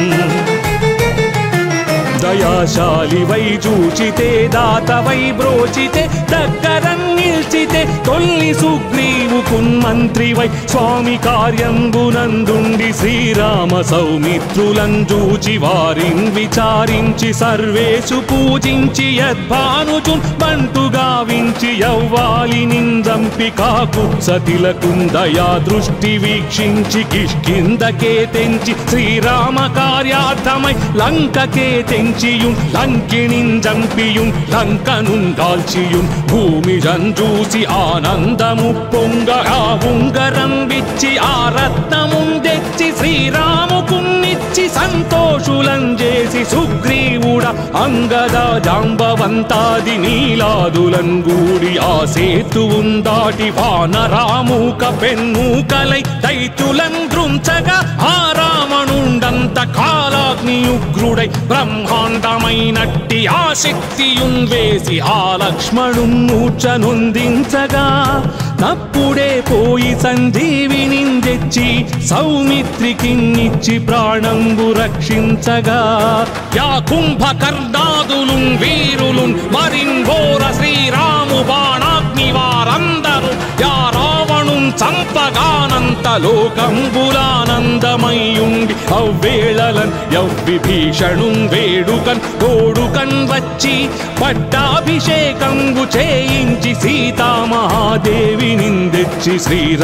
దయాశాలి వై చూచితే దాత వై బ్రోచితే దగ్గర నిల్చితే తొల్లి సుగ్రీవు కున్మంత్రి వై స్వామి కార్యంబునందుండి శ్రీరామ సౌమిత్రులం చూచి వారిన్ విచారించి సర్వేషు పూజించి యద్భానుచున్ బంటుగా వించి యవ్వాలి నిందంపి కాకు సతిలకుందయా దృష్టి వీక్షించి కిష్కిందకే తెంచి శ్రీరామ కార్యార్థమై లంకకే తెంచియుం లంకిణిన్ జంపియుం లంకనుం దాల్చియుం భూమి జంజూసి ఆనందము పొంగ ఆ ఉంగరం విచ్చి ఆ రత్నముం తెచ్చి శ్రీరాముకున్నిచ్చి సంతోషులం చేసి సుగ్రీవుడ అంగద జాంబవంతాది నీలాదులం గూడి ఆ సేతువుం దాటి వానరామూక పెన్మూకలై దైత్యులం దృంచగా ఆ రావణుండంత కాలాగ్నియుగ్రుడై బ్రహ్మాండమైనట్టి ఆ శక్తియున్ వేసి ఆ లక్ష్మణుం మూర్ఛనొందించగా తప్పుడే పోయి సంజీవిని తెచ్చి సౌమిత్రికిన్నిచ్చి ప్రాణంబు రక్షించగా యా కుంభకర్ణాదులు వీరులు మరింఘోర శ్రీరాము బాణాగ్ని వారందరూ యా రావణు చంపగానంత లోకంబులానందమయ్యుండి అవ్వేళలన్ యవ్విభీషణు వేడుకన్ తోడుకన్ వచ్చి పట్టాభిషేకంబు చేయించి సీతామహాదేవి నిందెచ్చి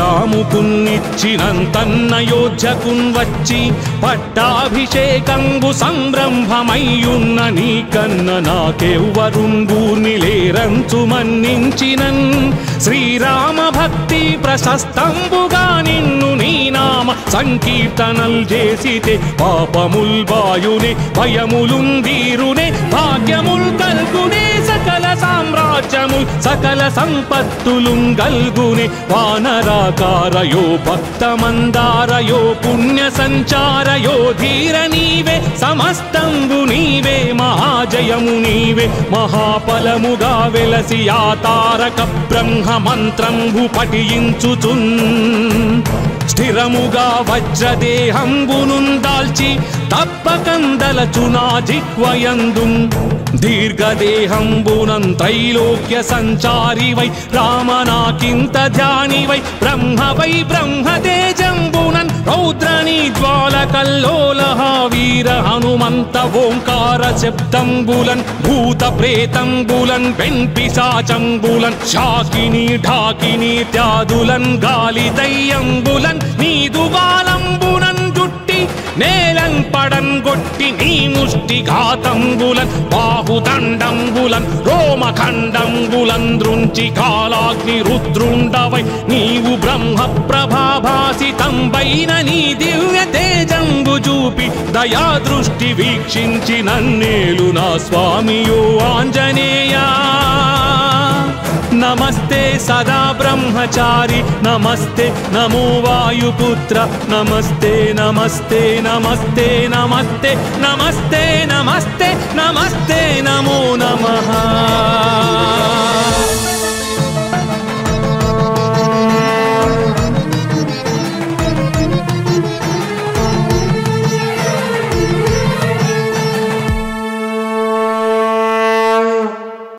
శ్రీరాముకున్నిచ్చినంతన్నయోధ్యకున్ వచ్చి పట్టాభిషేకంబు సంరంభమయ్యున్న నీ కన్న నాకెవ్వరుంగూర్ని లేరంచు మన్నించినన్ శ్రీరామ భక్తి ప్రశస్తంబుగా నిన్ను నీ నామ సంకీర్తనల్ చేసితే పాపముల్ వాయునే భయములుందీరునే భాగ్యముల్ కల్గునే సకల సామ్రాజ్యముల్ సకల సంపత్తులు గల్గునే వానరాకారయో భక్తమందారయో పుణ్య సంచారయో ధీర నీవే సమస్తంబు నీవే మహాజయము నీవే మహాఫలముగా వెలసి ఆ తారక బ్రహ్మ మంత్రంబు పఠించుచున్ స్థిరముగా వజ్రదేహంబునుందాల్చి తప్పకందలచునా జిహ్వయందు దీర్ఘదేహంబునం త్రైలోక్య సంచారి వై రామనాకింత ధ్యాని వై బ్రహ్మ వై బ్రహ్మతేజంబునన్ రౌద్రని జ్వాల కల్లోల వీర హనుమంత ఓంకార శబ్దంబులన్ భూత ప్రేతంబులన్ వెంపిశాచంబులన్ శాకిని ఢాకిని త్యాదులన్ గాలి దయ్యంబులన్ నీదు బాలంబునన్ జుట్టి నేలన్ పడన్ గొట్టి నీ ముష్టి ఘాతంబులన్ బాహుదండంబులన్ రోమఖండంబులన్ దృంచి కాలాగ్ని రుద్రుండవై నీవు బ్రహ్మ ప్రభాభాసితంబైన నీ దివ్య తేజంబు చూపి దయా దృష్టి వీక్షించి నన్నేలు నా స్వామియో ఆంజనేయా నమస్తే సదా బ్రహ్మచారి నమస్తే నమో వాయుపుత్ర నమస్తే నమస్తే నమస్తే నమస్తే నమస్తే నమస్తే నమస్తే నమో నమః